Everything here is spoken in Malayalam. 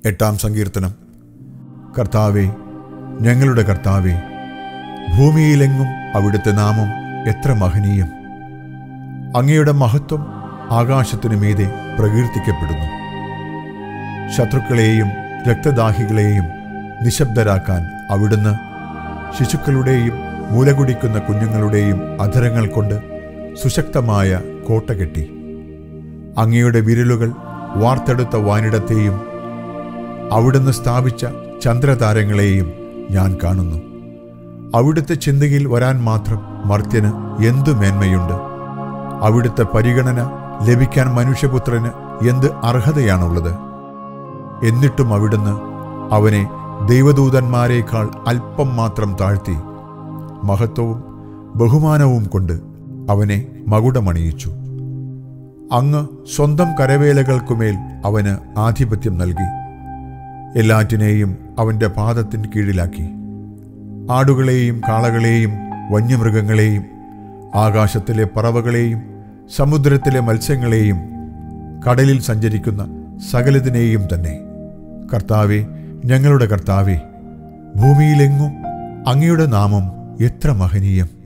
എട്ടാം സങ്കീർത്തനം കർത്താവെ ഞങ്ങളുടെ കർത്താവെ ഭൂമിയിലെങ്ങും അവിടുത്തെ നാമം എത്ര മഹനീയം അങ്ങയുടെ മഹത്വം ആകാശത്തിനു മീതെ പ്രകീർത്തിക്കപ്പെടുന്നു ശത്രുക്കളെയും രക്തദാഹികളെയും നിശബ്ദരാക്കാൻ അവിടുന്ന് ശിശുക്കളുടെയും മൂലകുടിക്കുന്ന കുഞ്ഞുങ്ങളുടെയും അധരങ്ങൾ കൊണ്ട് സുശക്തമായ കോട്ട കെട്ടി അങ്ങയുടെ വിരലുകൾ വാർത്തെടുത്ത വാനിടത്തെയും അവിടുന്ന് സ്ഥാപിച്ച ചന്ദ്രതാരങ്ങളെയും ഞാൻ കാണുന്നു അവിടുത്തെ ചിന്തയിൽ വരാൻ മാത്രം മർത്യന് എന്തു മേന്മയുണ്ട് അവിടുത്തെ പരിഗണന ലഭിക്കാൻ മനുഷ്യപുത്രന് എന്ത് അർഹതയാണുള്ളത് എന്നിട്ടും അവിടുന്ന് അവനെ ദൈവദൂതന്മാരെക്കാൾ അല്പം മാത്രം താഴ്ത്തി മഹത്വവും ബഹുമാനവും കൊണ്ട് അവനെ മകുടമണിയിച്ചു അങ്ങ് സ്വന്തം കരവേലകൾക്കുമേൽ അവന് ആധിപത്യം നൽകി എല്ലാറ്റിനെയും അവൻ്റെ പാദത്തിന് കീഴിലാക്കി ആടുകളെയും കാളകളെയും വന്യമൃഗങ്ങളെയും ആകാശത്തിലെ പറവകളെയും സമുദ്രത്തിലെ മത്സ്യങ്ങളെയും കടലിൽ സഞ്ചരിക്കുന്ന സകലതിനെയും തന്നെ കർത്താവെ ഞങ്ങളുടെ കർത്താവെ ഭൂമിയിലെങ്ങും അങ്ങയുടെ നാമം എത്ര മഹനീയം